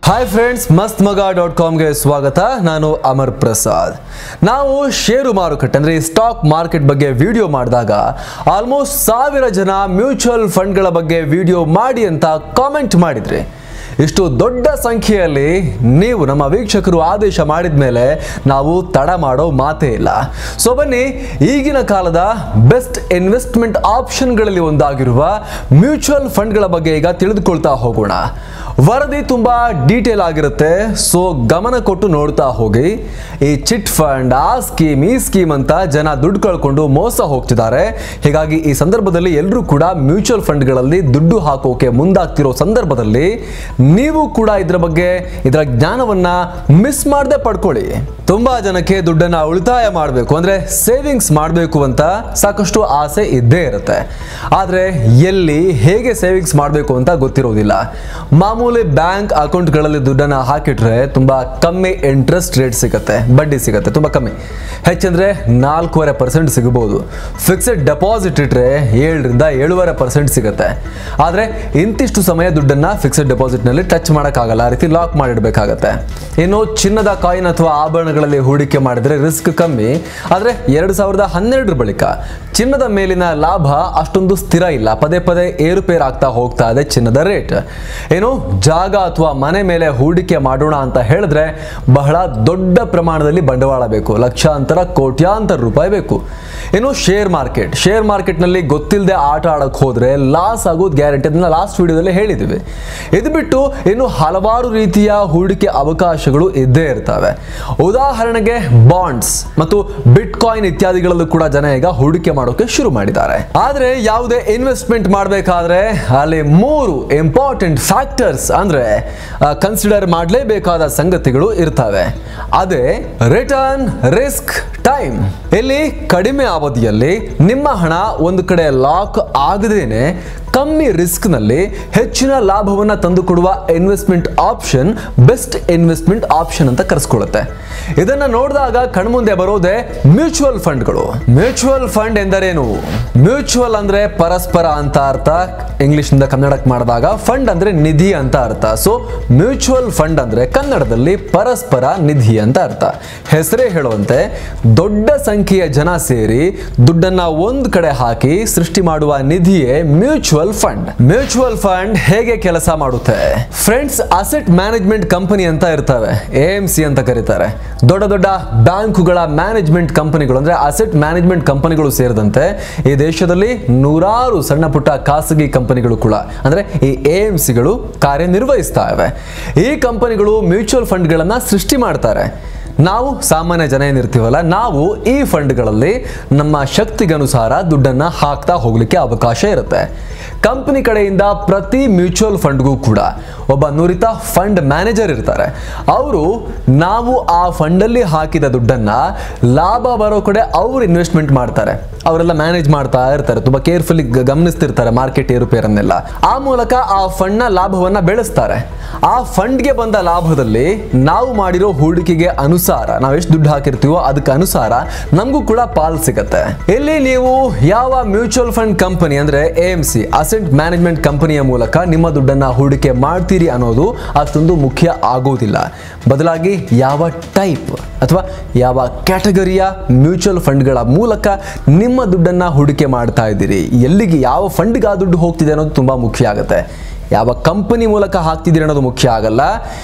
hi friends ಮಸ್ತ್ ಮಗ dot ಕಾಮ್ಗೆ ಸ್ವಾಗತ ನಾನು ಅಮರ್ ಪ್ರಸಾದ್ ನಾವು ಷೇರು ಮಾರುಕಟ್ಟೆ ಅಂದರೆ ಸ್ಟಾಕ್ ಮಾರ್ಕೆಟ್ ಬಗ್ಗೆ ವಿಡಿಯೋ ಮಾಡಿದಾಗ ಆಲ್ಮೋಸ್ಟ್ ಸಾವಿರ ಜನ ಮ್ಯೂಚುವಲ್ ಫಂಡ್ಗಳ ಬಗ್ಗೆ ವಿಡಿಯೋ ಮಾಡಿ ಅಂತ ಕಾಮೆಂಟ್ ಮಾಡಿದ್ರಿ ಇಷ್ಟು ದೊಡ್ಡ ಸಂಖ್ಯೆಯಲ್ಲಿ ನೀವು ನಮ್ಮ ವೀಕ್ಷಕರು ಆದೇಶ ಮಾಡಿದ ಮೇಲೆ ನಾವು ತಡ ಮಾಡೋ ಮಾತೇ ಇಲ್ಲ ಸೊ ಬನ್ನಿ ಈಗಿನ ಕಾಲದ ಬೆಸ್ಟ್ ಇನ್ವೆಸ್ಟ್ಮೆಂಟ್ ಆಪ್ಷನ್ಗಳಲ್ಲಿ ಒಂದಾಗಿರುವ ಮ್ಯೂಚುವಲ್ ಫಂಡ್ಗಳ ಬಗ್ಗೆ ಈಗ ತಿಳಿದುಕೊಳ್ತಾ ಹೋಗೋಣ ವರದಿ ತುಂಬಾ ಡೀಟೇಲ್ ಆಗಿರುತ್ತೆ ಸೊ ಗಮನ ಕೊಟ್ಟು ನೋಡ್ತಾ ಹೋಗಿ ಈ ಚಿಟ್ ಫಂಡ್ ಆ ಸ್ಕೀಮ್ ಈ ಸ್ಕೀಮ್ ಅಂತ ಜನ ದುಡ್ಡು ಕಳ್ಕೊಂಡು ಮೋಸ ಹೋಗ್ತಿದ್ದಾರೆ ಹೀಗಾಗಿ ಈ ಸಂದರ್ಭದಲ್ಲಿ ಎಲ್ಲರೂ ಕೂಡ ಮ್ಯೂಚುವಲ್ ಫಂಡ್ಗಳಲ್ಲಿ ದುಡ್ಡು ಹಾಕೋಕೆ ಮುಂದಾಗ್ತಿರೋ ಸಂದರ್ಭದಲ್ಲಿ ನೀವು ಕೂಡ ಇದರ ಬಗ್ಗೆ ಇದರ ಜ್ಞಾನವನ್ನ ಮಿಸ್ ಮಾಡದೆ ಪಡ್ಕೊಳ್ಳಿ ತುಂಬಾ ಜನಕ್ಕೆ ದುಡ್ಡನ್ನ ಉಳಿತಾಯ ಮಾಡಬೇಕು ಅಂದ್ರೆ ಸೇವಿಂಗ್ಸ್ ಮಾಡಬೇಕು ಅಂತ ಸಾಕಷ್ಟು ಆಸೆ ಇದ್ದೇ ಇರುತ್ತೆ ಆದ್ರೆ ಎಲ್ಲಿ ಹೇಗೆ ಸೇವಿಂಗ್ಸ್ ಮಾಡಬೇಕು ಅಂತ ಗೊತ್ತಿರೋದಿಲ್ಲ ಮಾಮೂಲಿ ಬ್ಯಾಂಕ್ ಅಕೌಂಟ್ಗಳಲ್ಲಿ ದುಡ್ಡನ್ನ ಹಾಕಿಟ್ರೆ ತುಂಬಾ ಕಮ್ಮಿ ಇಂಟ್ರೆಸ್ಟ್ ರೇಟ್ ಸಿಗುತ್ತೆ ಬಡ್ಡಿ ಸಿಗುತ್ತೆ ತುಂಬಾ ಕಮ್ಮಿ ಹೆಚ್ಚಂದ್ರೆ ನಾಲ್ಕೂವರೆ ಪರ್ಸೆಂಟ್ ಸಿಗಬಹುದು ಫಿಕ್ಸೆಡ್ ಡೆಪಾಸಿಟ್ ಇಟ್ರೆ ಏಳರಿಂದ ಏಳುವರೆ ಪರ್ಸೆಂಟ್ ಸಿಗುತ್ತೆ ಆದ್ರೆ ಇಂತಿಷ್ಟು ಸಮಯ ದುಡ್ಡನ್ನ ಫಿಕ್ಸೆಡ್ ಡೆಪಾಸಿಟ್ ನಲ್ಲಿ ಟಚ್ ಮಾಡೋಕ್ಕಾಗಲ್ಲ ಆ ರೀತಿ ಲಾಕ್ ಮಾಡಿಡ್ಬೇಕಾಗತ್ತೆ ಇನ್ನು ಚಿನ್ನದ ಕಾಯಿನ್ ಅಥವಾ ಆಭರಣಗಳಲ್ಲಿ ಹೂಡಿಕೆ ಮಾಡಿದ್ರೆ ರಿಸ್ಕ್ ಕಮ್ಮಿ ಆದ್ರೆ ಎರಡು ಸಾವಿರದ ಹನ್ನೆರಡರ ಬಳಿಕ ಚಿನ್ನದ ಮೇಲಿನ ಲಾಭ ಅಷ್ಟೊಂದು ಸ್ಥಿರ ಇಲ್ಲ ಪದೇ ಪದೇ ಏರುಪೇರು ಆಗ್ತಾ ಹೋಗ್ತಾ ಇದೆ ಚಿನ್ನದ ರೇಟ್ ಏನು ಜಾಗ ಅಥವಾ ಮನೆ ಮೇಲೆ ಹೂಡಿಕೆ ಮಾಡೋಣ ಅಂತ ಹೇಳಿದ್ರೆ ಬಹಳ ದೊಡ್ಡ ಪ್ರಮಾಣದಲ್ಲಿ ಬಂಡವಾಳ ಬೇಕು ಲಕ್ಷಾಂತರ ಕೋಟ್ಯಾಂತರ ರೂಪಾಯಿ ಬೇಕು ಇನ್ನು ಶೇರ್ ಮಾರ್ಕೆಟ್ ಶೇರ್ ಮಾರ್ಕೆಟ್ನಲ್ಲಿ ಗೊತ್ತಿಲ್ಲದೆ ಆಟ ಆಡಕ್ಕೆ ಹೋದ್ರೆ ಲಾಸ್ ಆಗೋದು ಗ್ಯಾರಂಟಿ ಅದನ್ನ ಲಾಸ್ಟ್ ವಿಡಿಯೋದಲ್ಲಿ ಹೇಳಿದ್ದೀವಿ ಇದು ಬಿಟ್ಟು ಇನ್ನು ಹಲವಾರು ರೀತಿಯ ಹೂಡಿಕೆ ಅವಕಾಶಗಳು ಇದ್ದೇ ಇರ್ತವೆ ಉದಾಹರಣೆಗೆ ಬಾಂಡ್ಸ್ ಮತ್ತು ಬಿಟ್ ಕಾಯಿನ್ ಇತ್ಯಾದಿಗಳಲ್ಲೂ ಕೂಡ ಜನ ಈಗ ಹೂಡಿಕೆ ಮಾಡೋಕೆ ಶುರು ಮಾಡಿದ್ದಾರೆ ಆದ್ರೆ ಯಾವುದೇ ಇನ್ವೆಸ್ಟ್ಮೆಂಟ್ ಮಾಡಬೇಕಾದ್ರೆ ಅಲ್ಲಿ ಮೂರು ಇಂಪಾರ್ಟೆಂಟ್ ಫ್ಯಾಕ್ಟರ್ಸ್ ಅಂದ್ರೆ ಕನ್ಸಿಡರ್ ಮಾಡಲೇಬೇಕಾದ ಸಂಗತಿಗಳು ಇರ್ತವೆ ಅದೇ ರಿಟರ್ನ್ ರಿಸ್ಕ್ ಟೈಮ್ ಇಲ್ಲಿ ಕಡಿಮೆ ಅವಧಿಯಲ್ಲಿ ನಿಮ್ಮ ಹಣ ಒಂದು ಕಡೆ ಲಾಕ್ ಆಗದೇನೆ ಕಮ್ಮಿ ರಿಸ್ಕ್ ನಲ್ಲಿ ಹೆಚ್ಚಿನ ಲಾಭವನ್ನ ತಂದುಕೊಡುವ investment option best investment option ಅಂತ ಕರೆಸ್ಕೊಳ್ಳುತ್ತೆ ಇದನ್ನ ನೋಡಿದಾಗ ಕಣ್ಮುಂದೆ ಬರೋದೇ ಮ್ಯೂಚುವಲ್ ಫಂಡ್ಗಳು ಮ್ಯೂಚುವಲ್ ಫಂಡ್ ಎಂದರೇನು ಮ್ಯೂಚುವಲ್ ಅಂದ್ರೆ ಪರಸ್ಪರ ಅಂತ ಅರ್ಥ ಇಂಗ್ಲಿಷ್ ನಿಂದ ಕನ್ನಡಕ್ಕೆ ಮಾಡಿದಾಗ ಫಂಡ್ ಅಂದ್ರೆ ನಿಧಿ ಅಂತ ಅರ್ಥ ಸೊ ಮ್ಯೂಚುವಲ್ ಫಂಡ್ ಅಂದ್ರೆ ಕನ್ನಡದಲ್ಲಿ ಪರಸ್ಪರ ನಿಧಿ ಅಂತ ಅರ್ಥ ಹೆಸರೇ ಹೇಳುವಂತೆ ದೊಡ್ಡ ಸಂಖ್ಯೆಯ ಜನ ಸೇರಿ ದುಡ್ಡನ್ನ ಒಂದ್ ಕಡೆ ಹಾಕಿ ಸೃಷ್ಟಿ ಮಾಡುವ ನಿಧಿಯೇ ಮ್ಯೂಚುವಲ್ ಫಂಡ್ ಮ್ಯೂಚುವಲ್ ಫಂಡ್ ಹೇಗೆ ಕೆಲಸ ಮಾಡುತ್ತೆ ಫ್ರೆಂಡ್ಸ್ ಅಸೆಟ್ ಮ್ಯಾನೇಜ್ಮೆಂಟ್ ಕಂಪನಿ ಅಂತ ಇರ್ತವೆ ಎ ಎಂ ಸಿ ಅಂತ ಕರೀತಾರೆ ದೊಡ್ಡ ದೊಡ್ಡ ಬ್ಯಾಂಕುಗಳ ಮ್ಯಾನೇಜ್ಮೆಂಟ್ ಕಂಪನಿಗಳು ಅಂದ್ರೆ ಅಸೆಟ್ ಮ್ಯಾನೇಜ್ಮೆಂಟ್ ಕಂಪನಿಗಳು ಸೇರಿದಂತೆ ಈ ದೇಶದಲ್ಲಿ ನೂರಾರು ಸಣ್ಣ ಪುಟ್ಟ ಖಾಸಗಿ ಕಂಪನಿಗಳು ಕೂಡ ಅಂದ್ರೆ ಈ ಎ ಎಂ ಸಿಗಳು ಕಾರ್ಯನಿರ್ವಹಿಸ್ತಾ ಇವೆ ಈ ಕಂಪನಿಗಳು ಮ್ಯೂಚುವಲ್ ಫಂಡ್ಗಳನ್ನ ಸೃಷ್ಟಿ ಮಾಡ್ತಾರೆ ನಾವು ಸಾಮಾನ್ಯ ಜನ ಏನಿರ್ತೀವಲ್ಲ ನಾವು ಈ ಫಂಡ್ಗಳಲ್ಲಿ ನಮ್ಮ ಶಕ್ತಿಗನುಸಾರ ದುಡ್ಡನ್ನ ಹಾಕ್ತಾ ಹೋಗ್ಲಿಕ್ಕೆ ಅವಕಾಶ ಇರುತ್ತೆ ಕಂಪನಿ ಕಡೆಯಿಂದ ಪ್ರತಿ ಮ್ಯೂಚುವಲ್ ಫಂಡ್ಗೂ ಕೂಡ ಒಬ್ಬ ನುರಿತ ಫಂಡ್ ಮ್ಯಾನೇಜರ್ ಇರ್ತಾರೆ ಅವರು ನಾವು ಆ ಫಂಡಲ್ಲಿ ಹಾಕಿದ ದುಡ್ಡನ್ನ ಲಾಭ ಬರೋ ಕಡೆ ಅವರು ಇನ್ವೆಸ್ಟ್ಮೆಂಟ್ ಮಾಡ್ತಾರೆ ಅವರೆಲ್ಲ ಮ್ಯಾನೇಜ್ ಮಾಡ್ತಾ ಇರ್ತಾರೆ ತುಂಬಾ ಕೇರ್ಫುಲಿ ಗಮನಿಸ್ತಿರ್ತಾರೆ ಮಾರ್ಕೆಟ್ ಏರುಪೇರನ್ನೆಲ್ಲ ಆ ಮೂಲಕ ಆ ಫಂಡ್ನ ಲಾಭವನ್ನ ಬೆಳೆಸ್ತಾರೆ ಆ ಫಂಡ್ಗೆ ಬಂದ ಲಾಭದಲ್ಲಿ ನಾವು ಮಾಡಿರೋ ಹೂಡಿಕೆಗೆ ಅನುಸಾರ ನಾವು ಎಷ್ಟು ದುಡ್ಡು ಹಾಕಿರ್ತೀವೋ ಅದಕ್ಕೆ ಅನುಸಾರ ನಮಗೂ ಕೂಡ ಪಾಲ್ ಸಿಗತ್ತೆ ಇಲ್ಲಿ ನೀವು ಯಾವ ಮ್ಯೂಚುವಲ್ ಫಂಡ್ ಕಂಪನಿ ಅಂದ್ರೆ A M C asset management ಕಂಪನಿಯ ಮೂಲಕ ನಿಮ್ಮ ದುಡ್ಡನ್ನ ಹೂಡಿಕೆ ಮಾಡ್ತೀರಿ ಅನ್ನೋದು ಅಷ್ಟೊಂದು ಮುಖ್ಯ ಆಗೋದಿಲ್ಲ ಬದಲಾಗಿ ಯಾವ ಟೈಪ್ ಅಥವಾ ಯಾವ ಕ್ಯಾಟಗರಿಯ ಮ್ಯೂಚುವಲ್ ಫಂಡ್ಗಳ ಮೂಲಕ ನಿಮ್ಮ ದುಡ್ಡನ್ನ ಹೂಡಿಕೆ ಮಾಡ್ತಾ ಇದ್ದೀರಿ ಎಲ್ಲಿಗೆ ಯಾವ ಫಂಡ್ಗೆ ಆ ದುಡ್ಡು ಹೋಗ್ತಿದೆ ಅನ್ನೋದು ತುಂಬಾ ಮುಖ್ಯ ಆಗುತ್ತೆ ಯಾವ ಕಂಪನಿ ಮೂಲಕ ಹಾಕ್ತಿದ್ದೀರಿ ಅನ್ನೋದು ಮುಖ್ಯ ಆಗಲ್ಲ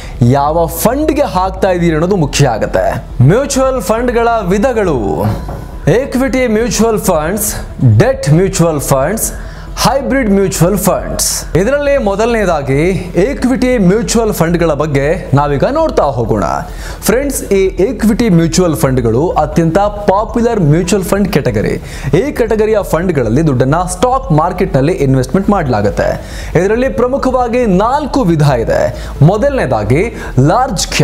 ಯಾವ ಫಂಡ್ಗೆ ಹಾಕ್ತಾ ಇದ್ದೀರಿ ಅನ್ನೋದು ಮುಖ್ಯ ಆಗುತ್ತೆ ಮ್ಯೂಚುವಲ್ ಫಂಡ್ಗಳ ವಿಧಗಳು equity mutual funds debt mutual funds hybrid mutual funds ಇದರಲ್ಲಿ ಮೊದಲನೇದಾಗಿ ಈಕ್ವಿಟಿ ಮ್ಯೂಚುವಲ್ ಫಂಡ್ಗಳ ಬಗ್ಗೆ ನಾವೀಗ ನೋಡ್ತಾ ಹೋಗೋಣ ಫ್ರೆಂಡ್ಸ್ ಈ ಈಕ್ವಿಟಿ ಮ್ಯೂಚುವಲ್ ಫಂಡ್ಗಳು ಅತ್ಯಂತ ಪಾಪ್ಯುಲರ್ ಮ್ಯೂಚುವಲ್ ಫಂಡ್ ಕೆಟಗರಿ ಈ ಕೆಟಗರಿಯ ಫಂಡ್ಗಳಲ್ಲಿ ದುಡ್ಡನ್ನ ಸ್ಟಾಕ್ ಮಾರ್ಕೆಟ್ನಲ್ಲಿ ಇನ್ವೆಸ್ಟ್ಮೆಂಟ್ ಮಾಡಲಾಗುತ್ತೆ ಇದರಲ್ಲಿ ಪ್ರಮುಖವಾಗಿ ನಾಲ್ಕು ವಿಧ ಇದೆ ಮೊದಲನೇದಾಗಿ ಲಾರ್ಜ್ ಕ್ಯಾಪ್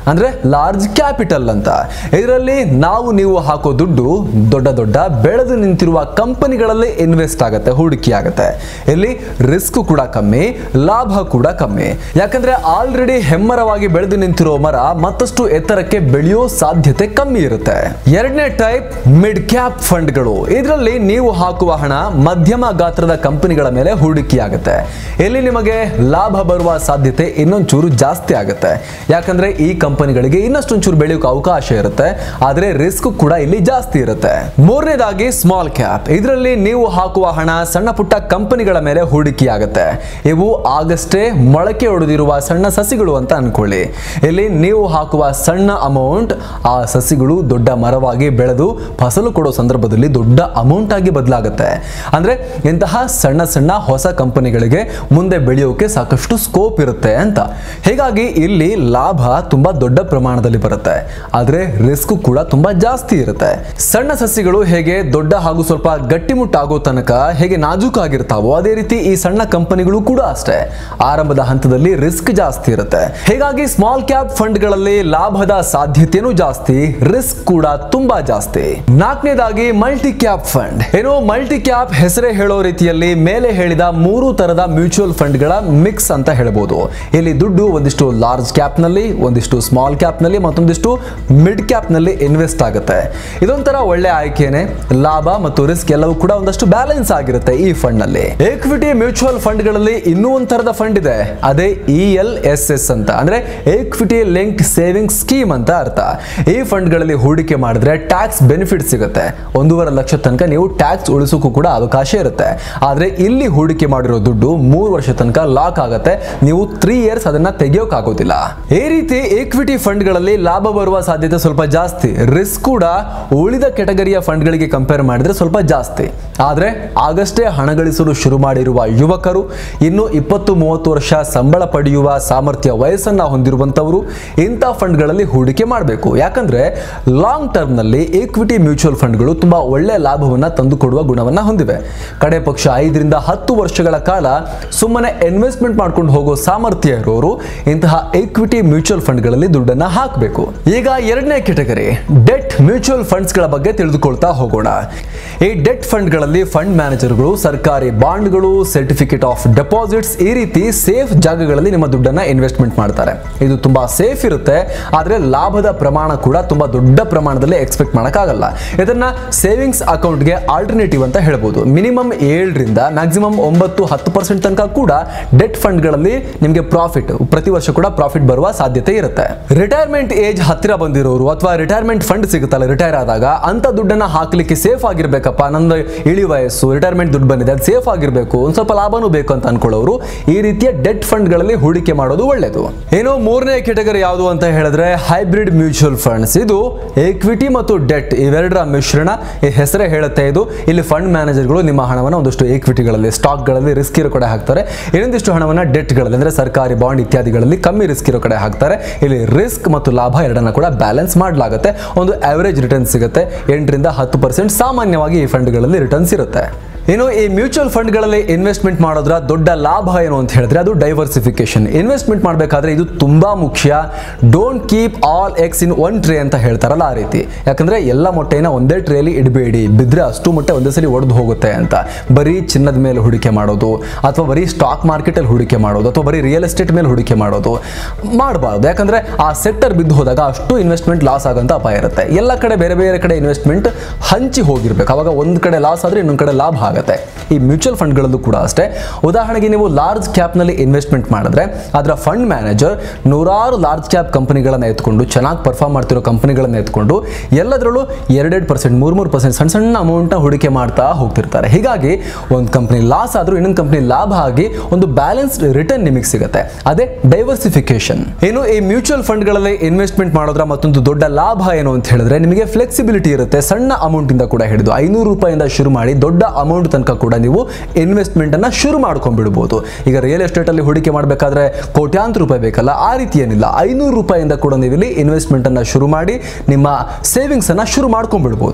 ಅಂದ್ರೆ ಲಾರ್ಜ್ ಕ್ಯಾಪಿಟಲ್ ಅಂತ ಇದರಲ್ಲಿ ನಾವು ನೀವು ಹಾಕೋ ದುಡ್ಡು ದೊಡ್ಡ ದೊಡ್ಡ ಬೆಳೆದು ನಿಂತಿರುವ ಕಂಪನಿಗಳಲ್ಲಿ ಇನ್ವೆಸ್ಟ್ ಆಗುತ್ತೆ ಹೂಡಿಕೆ ಆಗುತ್ತೆ ಇಲ್ಲಿ ರಿಸ್ಕ್ ಕೂಡ ಕಮ್ಮಿ ಲಾಭ ಕೂಡ ಕಮ್ಮಿ ಯಾಕಂದ್ರೆ ಆಲ್ರೆಡಿ ಹೆಮ್ಮರವಾಗಿ ಬೆಳೆದು ನಿಂತಿರೋ ಮರ ಮತ್ತಷ್ಟು ಎತ್ತರಕ್ಕೆ ಬೆಳೆಯೋ ಸಾಧ್ಯತೆ ಕಮ್ಮಿ ಇರುತ್ತೆ ಎರಡನೇ ಟೈಪ್ ಮಿಡ್ ಕ್ಯಾಪ್ ಫಂಡ್ಗಳು ಇದರಲ್ಲಿ ನೀವು ಹಾಕುವ ಹಣ ಮಧ್ಯಮ ಗಾತ್ರದ ಕಂಪನಿಗಳ ಮೇಲೆ ಹೂಡಿಕೆಯಾಗುತ್ತೆ ಇಲ್ಲಿ ನಿಮಗೆ ಲಾಭ ಬರುವ ಸಾಧ್ಯತೆ ಇನ್ನೊಂಚೂರು ಜಾಸ್ತಿ ಆಗುತ್ತೆ ಯಾಕಂದ್ರೆ ಈ ಕಂಪನಿಗಳಿಗೆ ಇನ್ನಷ್ಟೊಂಚೂರು ಬೆಳೆಯೋಕೆ ಅವಕಾಶ ಇರುತ್ತೆ ಆದ್ರೆ ರಿಸ್ಕ್ ಕೂಡ ಇಲ್ಲಿ ಜಾಸ್ತಿ ಇರುತ್ತೆ ಮೂರನೇದಾಗಿ ಸ್ಮಾಲ್ ಕ್ಯಾಪ್ ಇದರಲ್ಲಿ ನೀವು ಹಾಕುವ ಹಣ ಸಣ್ಣ ಪುಟ್ಟ ಕಂಪನಿಗಳ ಮೇಲೆ ಹೂಡಿಕೆಯಾಗುತ್ತೆ ಇವು ಆಗಷ್ಟೇ ಮೊಳಕೆ ಹೊಡೆದಿರುವ ಸಣ್ಣ ಸಸಿಗಳು ಅಂತ ಅನ್ಕೊಳ್ಳಿ ಇಲ್ಲಿ ನೀವು ಹಾಕುವ ಸಣ್ಣ ಅಮೌಂಟ್ ಆ ಸಸಿಗಳು ದೊಡ್ಡ ಮರವಾಗಿ ಬೆಳೆದು ಫಸಲು ಕೊಡೋ ಸಂದರ್ಭದಲ್ಲಿ ದೊಡ್ಡ ಅಮೌಂಟ್ ಆಗಿ ಬದಲಾಗುತ್ತೆ ಅಂದ್ರೆ ಇಂತಹ ಸಣ್ಣ ಸಣ್ಣ ಹೊಸ ಕಂಪನಿಗಳಿಗೆ ಮುಂದೆ ಬೆಳೆಯೋಕೆ ಸಾಕಷ್ಟು ಸ್ಕೋಪ್ ಇರುತ್ತೆ ಅಂತ ಹೀಗಾಗಿ ಇಲ್ಲಿ ಲಾಭ ತುಂಬಾ ದೊಡ್ಡ ಪ್ರಮಾಣದಲ್ಲಿ ಬರುತ್ತೆ ಆದ್ರೆ ರಿಸ್ಕ್ ಕೂಡ ತುಂಬಾ ಜಾಸ್ತಿ ಇರುತ್ತೆ ಸಣ್ಣ ಸಸಿಗಳು ಹೇಗೆ ದೊಡ್ಡ ಹಾಗೂ ಸ್ವಲ್ಪ ಗಟ್ಟಿಮುಟ್ಟಾಗೋ ತನಕ ಹೇಗೆ ನಾಜೂಕಾಗಿರ್ತಾವೋ ಅದೇ ರೀತಿ ಈ ಸಣ್ಣ ಕಂಪನಿಗಳು ಕೂಡ ಅಷ್ಟೇ ಆರಂಭದ ಹಂತದಲ್ಲಿ ರಿಸ್ಕ್ ಜಾಸ್ತಿ ಇರುತ್ತೆ ಹೀಗಾಗಿ ಸ್ಮಾಲ್ ಕ್ಯಾಪ್ ಫಂಡ್ಗಳಲ್ಲಿ ಲಾಭದ ಸಾಧ್ಯತೆನೂ ಜಾಸ್ತಿ ರಿಸ್ಕ್ ಕೂಡ ತುಂಬಾ ಜಾಸ್ತಿ ನಾಲ್ಕನೇದಾಗಿ ಮಲ್ಟಿ ಕ್ಯಾಪ್ ಫಂಡ್ ಏನು ಮಲ್ಟಿ ಕ್ಯಾಪ್ ಹೆಸರೇ ಹೇಳೋ ರೀತಿಯಲ್ಲಿ ಮೇಲೆ ಹೇಳಿದ ಮೂರು ತರದ ಮ್ಯೂಚುವಲ್ ಫಂಡ್ಗಳ ಮಿಕ್ಸ್ ಅಂತ ಹೇಳ್ಬೋದು ಇಲ್ಲಿ ದುಡ್ಡು ಒಂದಿಷ್ಟು ಲಾರ್ಜ್ ಕ್ಯಾಪ್ ನಲ್ಲಿ ಒಂದಿಷ್ಟು ಸ್ಮಾಲ್ ಕ್ಯಾಪ್ ನಲ್ಲಿ ಮತ್ತೊಂದಿಷ್ಟು ಮಿಡ್ ಕ್ಯಾಪ್ ನಲ್ಲಿ ಇನ್ವೆಸ್ಟ್ ಆಗುತ್ತೆ ಇದೊಂಥರ ಒಳ್ಳೆ ಆಯ್ಕೆನೆ ಲಾಭ ಮತ್ತು ರಿಸ್ಕ್ ಎಲ್ಲವೂ ಕೂಡ ಒಂದಷ್ಟು ಬ್ಯಾಲೆನ್ಸ್ ಆಗಿರುತ್ತೆ ಈ ಫಂಡ್ ನಲ್ಲಿ ಈಕ್ವಿಟಿ ಮ್ಯೂಚುವಲ್ ಫಂಡ್ ಗಳಲ್ಲಿ ಇನ್ನೂ ಒಂದ್ ತರದ ಫಂಡ್ ಇದೆ ಅದೇ ಇ ಎಲ್ ಎಸ್ ಎಸ್ ಅಂತ ಅಂದ್ರೆ ಈಕ್ವಿಟಿ ಲಿಂಕ್ ಸೇವಿಂಗ್ ಸ್ಕೀಮ್ ಅಂತ ಅರ್ಥ ಈ ಫಂಡ್ ಗಳಲ್ಲಿ ಹೂಡಿಕೆ ಮಾಡಿದ್ರೆ ಟ್ಯಾಕ್ಸ್ ಬೆನಿಫಿಟ್ ಸಿಗುತ್ತೆ ಒಂದೂವರೆ ಲಕ್ಷ ತನಕ ನೀವು ಟ್ಯಾಕ್ಸ್ ಉಳಿಸೋಕ್ಕೂ ಕೂಡ ಅವಕಾಶ ಇರುತ್ತೆ ಆದ್ರೆ ಇಲ್ಲಿ ಹೂಡಿಕೆ ಮಾಡಿರೋ ದುಡ್ಡು ಮೂರು ವರ್ಷ ತನಕ ಲಾಕ್ ಆಗುತ್ತೆ ನೀವು ತ್ರೀ ಇಯರ್ಸ್ ಅದನ್ನ ತೆಗೆಯೋಕ್ಕಾಗೋದಿಲ್ಲ ಈ ರೀತಿ ಈಕ್ವಿಟಿ ಫಂಡ್ಗಳಲ್ಲಿ ಲಾಭ ಬರುವ ಸಾಧ್ಯತೆ ಸ್ವಲ್ಪ ಜಾಸ್ತಿ ರಿಸ್ಕ್ ಕೂಡ ಉಳಿದ ಕೆಟಗರಿಯ ಫಂಡ್ಗಳಿಗೆ ಕಂಪೇರ್ ಮಾಡಿದ್ರೆ ಸ್ವಲ್ಪ ಜಾಸ್ತಿ ಆದ್ರೆ ಆಗಷ್ಟೇ ಹಣ ಗಳಿಸಲು ಶುರು ಮಾಡಿರುವ ಯುವಕರು ಇನ್ನು ಇಪ್ಪತ್ತು ಮೂವತ್ತು ವರ್ಷ ಸಂಬಳ ಪಡೆಯುವ ಸಾಮರ್ಥ್ಯ ವಯಸ್ಸನ್ನ ಹೊಂದಿರುವಂತವರು ಇಂಥ ಫಂಡ್ಗಳಲ್ಲಿ ಹೂಡಿಕೆ ಮಾಡಬೇಕು ಯಾಕಂದ್ರೆ ಲಾಂಗ್ ಟರ್ಮ್ ನಲ್ಲಿ ಈಕ್ವಿಟಿ ಮ್ಯೂಚುವಲ್ ಫಂಡ್ಗಳು ತುಂಬಾ ಒಳ್ಳೆ ಲಾಭವನ್ನ ತಂದುಕೊಡುವ ಗುಣವನ್ನ ಹೊಂದಿವೆ ಕಡೆ ಪಕ್ಷ ಐದರಿಂದ ಹತ್ತು ವರ್ಷಗಳ ಕಾಲ ಸುಮ್ಮನೆ ಇನ್ವೆಸ್ಟ್ಮೆಂಟ್ ಮಾಡ್ಕೊಂಡು ಹೋಗೋ ಸಾಮರ್ಥ್ಯ ಇರೋರು ಇಂತಹ ಈಕ್ವಿಟಿ ಮ್ಯೂಚುವಲ್ ಫಂಡ್ಗಳಲ್ಲಿ ದುಡ್ಡನ್ನ ಹಾಕಬೇಕು ಈಗ ಎರಡನೇ ಕೆಟಗರಿ ಡೆಟ್ ಮ್ಯೂಚುವಲ್ ಫಂಡ್ಸ್ಗಳ ಬಗ್ಗೆ ತಿಳಿದುಕೊಳ್ತಾ ಹೋಗೋಣ ಈ ಡೆಟ್ ಫಂಡ್ಗಳಲ್ಲಿ ಫಂಡ್ ಮ್ಯಾನೇಜರ್ಗಳು ಸರ್ಕಾರಿ ಬಾಂಡ್ಗಳು ಸರ್ಟಿಫಿಕೇಟ್ ಆಫ್ ಡೆಪಾಸಿಟ್ಸ್ ಈ ರೀತಿ ಸೇಫ್ ಜಾಗಗಳಲ್ಲಿ ನಿಮ್ಮ ದುಡ್ಡನ್ನ ಇನ್ವೆಸ್ಟ್ಮೆಂಟ್ ಮಾಡ್ತಾರೆ ಇದು ತುಂಬಾ ಸೇಫ್ ಇರುತ್ತೆ ಆದ್ರೆ ಲಾಭದ ಪ್ರಮಾಣ ಕೂಡ ತುಂಬಾ ದೊಡ್ಡ ಪ್ರಮಾಣದಲ್ಲಿ ಎಕ್ಸ್ಪೆಕ್ಟ್ ಮಾಡೋಕ್ಕಾಗಲ್ಲ ಇದನ್ನ ಸೇವಿಂಗ್ಸ್ ಅಕೌಂಟ್ಗೆ ಆಲ್ಟರ್ನೇಟಿವ್ ಅಂತ ಹೇಳ್ಬೋದು ಮಿನಿಮಮ್ ಏಳರಿಂದ ಮ್ಯಾಕ್ಸಿಮಮ್ ಒಂಬತ್ತು ಹತ್ತು ಪರ್ಸೆಂಟ್ ತನಕ ಕೂಡ ಡೆಟ್ ಫಂಡ್ಗಳಲ್ಲಿ ನಿಮಗೆ ಪ್ರಾಫಿಟ್ ಪ್ರತಿ ವರ್ಷ ಕೂಡ ಪ್ರಾಫಿಟ್ ಬರುವ ಸಾಧ್ಯತೆ ಇರುತ್ತೆ ರಿಟೈರ್ಮೆಂಟ್ ಏಜ್ ಹತ್ತಿರ ಬಂದಿರೋರು ಅಥವಾ ರಿಟೈರ್ಮೆಂಟ್ ಫಂಡ್ ಸಿಗುತ್ತಲ್ಲ ರಿಟೈರ್ ಆದಾಗ ಅಂತ ದುಡ್ಡನ್ನ ಹಾಕ್ಲಿಕ್ಕೆ ಸೇಫ್ ಆಗಿರ್ಬೇಕಪ್ಪ ನಂದು ಇಳಿ ವಯಸ್ಸು ರಿಟೈರ್ಮೆಂಟ್ ದುಡ್ಡು ಬಂದಿದೆ ಅದು ಸೇಫ್ ಆಗಿರ್ಬೇಕು ಒಂದ್ ಸ್ವಲ್ಪ ಲಾಭನೂ ಬೇಕು ಅಂತ ಅನ್ಕೊಳ್ಳೋರು ಈ ರೀತಿಯ ಡೆಟ್ ಫಂಡ್ಗಳಲ್ಲಿ ಹೂಡಿಕೆ ಮಾಡೋದು ಒಳ್ಳೆಯದು ಏನು ಮೂರನೇ ಕೆಟಗರಿ ಯಾವುದು ಅಂತ ಹೇಳಿದ್ರೆ ಹೈಬ್ರಿಡ್ ಮ್ಯೂಚುವಲ್ ಫಂಡ್ಸ್ ಇದು ಈಕ್ವಿಟಿ ಮತ್ತು ಡೆಟ್ ಇವೆರಡರ ಮಿಶ್ರಣ ಈ ಹೆಸರೇ ಹೇಳುತ್ತೆ ಇದು ಇಲ್ಲಿ ಫಂಡ್ ಮ್ಯಾನೇಜರ್ಗಳು ನಿಮ್ಮ ಹಣವನ್ನು ಒಂದಷ್ಟು ಈಕ್ವಿಟಿಗಳಲ್ಲಿ ಸ್ಟಾಕ್ಗಳಲ್ಲಿ ರಿಸ್ಕ್ ಇರೋ ಕಡೆ ಹಾಕ್ತಾರೆ ಇನ್ನೊಂದಿಷ್ಟು ಹಣವನ್ನು ಡೆಟ್ಗಳಲ್ಲಿ ಅಂದ್ರೆ ಸರ್ಕಾರಿ ಬಾಂಡ್ ಇತ್ಯಾದಿಗಳಲ್ಲಿ ಕಮ್ಮಿ ರಿಸ್ಕ್ ಇರೋ ಕಡೆ ಹಾಕ್ತಾರೆ ಇಲ್ಲಿ ರಿಸ್ಕ್ ಮತ್ತು ಲಾಭ ಎರಡನ್ನ ಕೂಡ ಬ್ಯಾಲೆನ್ಸ್ ಮಾಡಲಾಗುತ್ತೆ ಒಂದು ಆವರೇಜ್ ರಿಟರ್ನ್ಸ್ ಸಿಗುತ್ತೆ ಎಂಟರಿಂದ ಹತ್ತು ಪರ್ಸೆಂಟ್ ಸಾಮಾನ್ಯವಾಗಿ ಈ ಫಂಡ್ಗಳಲ್ಲಿ ರಿಟರ್ನ್ಸ್ ಇರುತ್ತೆ ಇನ್ನು ಈ ಮ್ಯೂಚುವಲ್ ಫಂಡ್ಗಳಲ್ಲಿ ಇನ್ವೆಸ್ಟ್ಮೆಂಟ್ ಮಾಡೋದ್ರ ದೊಡ್ಡ ಲಾಭ ಏನು ಅಂತ ಹೇಳಿದ್ರೆ ಅದು ಡೈವರ್ಸಿಫಿಕೇಶನ್ ಇನ್ವೆಸ್ಟ್ಮೆಂಟ್ ಮಾಡಬೇಕಾದ್ರೆ ಇದು ತುಂಬಾ ಮುಖ್ಯ don't keep all eggs in one tray ಅಂತ ಹೇಳ್ತಾರಲ್ಲ ಆ ರೀತಿ ಯಾಕಂದ್ರೆ ಎಲ್ಲ ಮೊಟ್ಟೆನ ಒಂದೇ ಟ್ರೇಲಿ ಇಡಬೇಡಿ ಬಿದ್ರೆ ಅಷ್ಟು ಮೊಟ್ಟೆ ಒಂದೇ ಸಲ ಒಡೆದು ಹೋಗುತ್ತೆ ಅಂತ ಬರೀ ಚಿನ್ನದ ಮೇಲೆ ಹೂಡಿಕೆ ಮಾಡೋದು ಅಥವಾ ಬರೀ ಸ್ಟಾಕ್ ಮಾರ್ಕೆಟಲ್ಲಿ ಹೂಡಿಕೆ ಮಾಡೋದು ಅಥವಾ ಬರೀ ರಿಯಲ್ ಎಸ್ಟೇಟ್ ಮೇಲೆ ಹೂಡಿಕೆ ಮಾಡೋದು ಮಾಡಬಾರ್ದು ಯಾಕಂದ್ರೆ ಆ ಸೆಕ್ಟರ್ ಬಿದ್ದು ಹೋದಾಗ ಅಷ್ಟು ಇನ್ವೆಸ್ಟ್ಮೆಂಟ್ ಲಾಸ್ ಆಗೋಂಥ ಅಪಾಯ ಇರುತ್ತೆ ಎಲ್ಲ ಕಡೆ ಬೇರೆ ಬೇರೆ ಕಡೆ ಇನ್ವೆಸ್ಟ್ಮೆಂಟ್ ಹಂಚಿ ಹೋಗಿರ್ಬೇಕು ಅವಾಗ ಒಂದು ಕಡೆ ಲಾಸ್ ಆದರೆ ಇನ್ನೊಂದು ಕಡೆ ಲಾಭ ಆಗುತ್ತೆ ಈ ಮ್ಯೂಚುವಲ್ ಫಂಡ್ಗಳಲ್ಲೂ ಕೂಡ ಅಷ್ಟೇ ಉದಾಹರಣೆಗೆ ನೀವು ಲಾರ್ಜ್ ಕ್ಯಾಪ್ನಲ್ಲಿ ಇನ್ವೆಸ್ಟ್ಮೆಂಟ್ ಮಾಡಿದ್ರೆ ಅದರ ಫಂಡ್ ಮ್ಯಾನೇಜರ್ ನೂರಾರು ಲಾರ್ಜ್ ಕ್ಯಾಪ್ ಕಂಪನಿಗಳನ್ನು ಎತ್ಕೊಂಡು ಚೆನ್ನಾಗಿ ಪರ್ಫಾರ್ಮ್ ಮಾಡ್ತಿರೋ ಕಂಪನಿಗಳನ್ನು ಎತ್ಕೊಂಡು ಎಲ್ಲದರಲ್ಲೂ ಎರಡೆರಡು ಪರ್ಸೆಂಟ್ ಮೂರು ಮೂರು ಪರ್ಸೆಂಟ್ ಸಣ್ಣ ಸಣ್ಣ ಅಮೌಂಟ್ನ ಹೂಡಿಕೆ ಮಾಡ್ತಾ ಹೋಗ್ತಿರ್ತಾರೆ ಹೀಗಾಗಿ ಒಂದು ಕಂಪನಿ ಲಾಸ್ ಆದರೂ ಇನ್ನೊಂದು ಕಂಪನಿ ಲಾಭ ಆಗಿ ಒಂದು ಬ್ಯಾಲೆನ್ಸ್ಡ್ ರಿಟರ್ನ್ ನಿಮಗೆ ಸಿಗುತ್ತೆ ಅದೇ ಡೈವರ್ಸಿಫಿಕೇಶನ್ ಇನ್ನು ಈ ಮ್ಯೂಚುವಲ್ ಫಂಡ್ಗಳಲ್ಲಿ ಇನ್ವೆಸ್ಟ್ಮೆಂಟ್ ಮಾಡೋದ್ರ ಮತ್ತೊಂದು ದೊಡ್ಡ ಲಾಭ ಏನು ಅಂತ ಹೇಳಿದ್ರೆ ನಿಮಗೆ ಫ್ಲೆಕ್ಸಿಬಿಲಿಟಿ ಇರುತ್ತೆ ಸಣ್ಣ ಅಮೌಂಟ್ ಇಂದ ಕೂಡ ಹಿಡಿದು ಐನೂರು ರೂಪಾಯಿಂದ ಶುರು ಮಾಡಿ ದೊಡ್ಡ ಅಮೌಂಟ್ ತನಕ ಕೂಡ ನೀವು ಇನ್ವೆಸ್ಟ್ಮೆಂಟ್ ಅನ್ನ ಶುರು ಮಾಡ್ಕೊಂಡ್ಬಿಡ್ಬೋದು ಈಗ ರಿಯಲ್ ಎಸ್ಟೇಟ್ ಅಲ್ಲಿ ಹೂಡಿಕೆ ಮಾಡಬೇಕಾದ್ರೆ ಕೋಟ್ಯಾಂತರ ರೂಪಾಯಿ ಬೇಕಲ್ಲ ಆ ರೀತಿ ಏನಿಲ್ಲ ಐನೂರು ರೂಪಾಯಿಂದ ಕೂಡ ನೀವು ಇಲ್ಲಿ ಇನ್ವೆಸ್ಟ್ಮೆಂಟ್ ಅನ್ನ ಶುರು ಮಾಡಿ ನಿಮ್ಮ ಸೇವಿಂಗ್ಸ್ ಅನ್ನ ಶುರು ಮಾಡ್ಕೊಂಡ್ಬಿಡ್ಬೋದು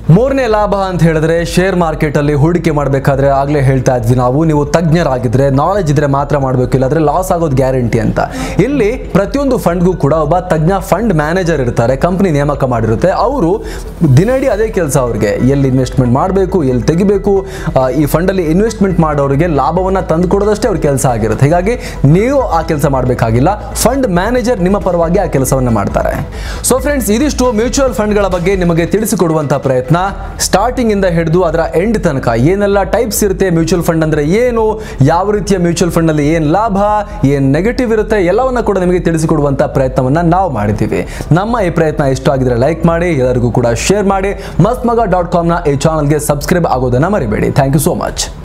ಮೂರನೇ ಲಾಭ ಅಂತ ಹೇಳಿದ್ರೆ ಶೇರ್ ಮಾರ್ಕೆಟ್ ಅಲ್ಲಿ ಹೂಡಿಕೆ ಮಾಡಬೇಕಾದ್ರೆ ಆಗ್ಲೇ ಹೇಳ್ತಾ ಇದ್ವಿ ನಾವು ನೀವು ತಜ್ಞರಾಗಿದ್ರೆ ನಾಲೆಜ್ ಇದ್ರೆ ಮಾತ್ರ ಮಾಡಬೇಕು ಇಲ್ಲಾಂದ್ರೆ ಲಾಸ್ ಆಗೋದು ಗ್ಯಾರಂಟಿ ಅಂತ ಇಲ್ಲಿ ಪ್ರತಿಯೊಂದು ಫಂಡ್ಗೂ ಕೂಡ ಒಬ್ಬ ತಜ್ಞ ಫಂಡ್ ಮ್ಯಾನೇಜರ್ ಇರ್ತಾರೆ ಕಂಪನಿ ನೇಮಕ ಮಾಡಿರುತ್ತೆ ಅವರು ದಿನಡಿ ಅದೇ ಕೆಲಸ ಅವ್ರಿಗೆ ಎಲ್ಲಿ ಇನ್ವೆಸ್ಟ್ಮೆಂಟ್ ಮಾಡಬೇಕು ಎಲ್ಲಿ ತೆಗಿಬೇಕು ಆ, ಈ ಫಂಡಲ್ಲಿ ಇನ್ವೆಸ್ಟ್ಮೆಂಟ್ ಮಾಡೋರಿಗೆ ಲಾಭವನ್ನ ತಂದು ಕೊಡೋದಷ್ಟೇ ಅವ್ರ ಕೆಲಸ ಆಗಿರುತ್ತೆ ಹೀಗಾಗಿ ನೀವು ಆ ಕೆಲಸ ಮಾಡಬೇಕಾಗಿಲ್ಲ ಫಂಡ್ ಮ್ಯಾನೇಜರ್ ನಿಮ್ಮ ಪರವಾಗಿ ಆ ಕೆಲಸವನ್ನ ಮಾಡ್ತಾರೆ ಸೊ ಫ್ರೆಂಡ್ಸ್ ಇದಿಷ್ಟು ಮ್ಯೂಚುವಲ್ ಫಂಡ್ಗಳ ಬಗ್ಗೆ ನಿಮಗೆ ತಿಳಿಸಿಕೊಡುವಂತಹ ಪ್ರಯತ್ನ ಸ್ಟಾರ್ಟಿಂಗ್ ಇಂದ ಹಿಡಿದು ಅದರ ಎಂಡ್ ತನಕ ಏನೆಲ್ಲ ಟೈಪ್ಸ್ ಇರುತ್ತೆ ಮ್ಯೂಚುವಲ್ ಫಂಡ್ ಅಂದ್ರೆ ಏನು ಯಾವ ರೀತಿಯ ಮ್ಯೂಚುವಲ್ ಫಂಡ್ ಅಲ್ಲಿ ಏನ್ ಲಾಭ ಏನ್ ನೆಗೆಟಿವ್ ಇರುತ್ತೆ ಎಲ್ಲವನ್ನ ಕೂಡ ನಿಮಗೆ ತಿಳಿಸಿಕೊಡುವಂತ ಪ್ರಯತ್ನವನ್ನ ನಾವು ಮಾಡಿದ್ದೀವಿ ನಮ್ಮ ಈ ಪ್ರಯತ್ನ ಇಷ್ಟ ಆಗಿದ್ರೆ ಲೈಕ್ ಮಾಡಿ ಎಲ್ಲರಿಗೂ ಕೂಡ ಶೇರ್ ಮಾಡಿ ಮಸ್ತ್ ಮಗ ಡಾಟ್ ಕಾಮ್ನ ಈ ಚಾನಲ್ಗೆ ಸಬ್ಸ್ಕ್ರೈಬ್ ಆಗೋದನ್ನ ಮರಿಬೇಡಿ ಥ್ಯಾಂಕ್ ಯು ಸೋ ಮಚ್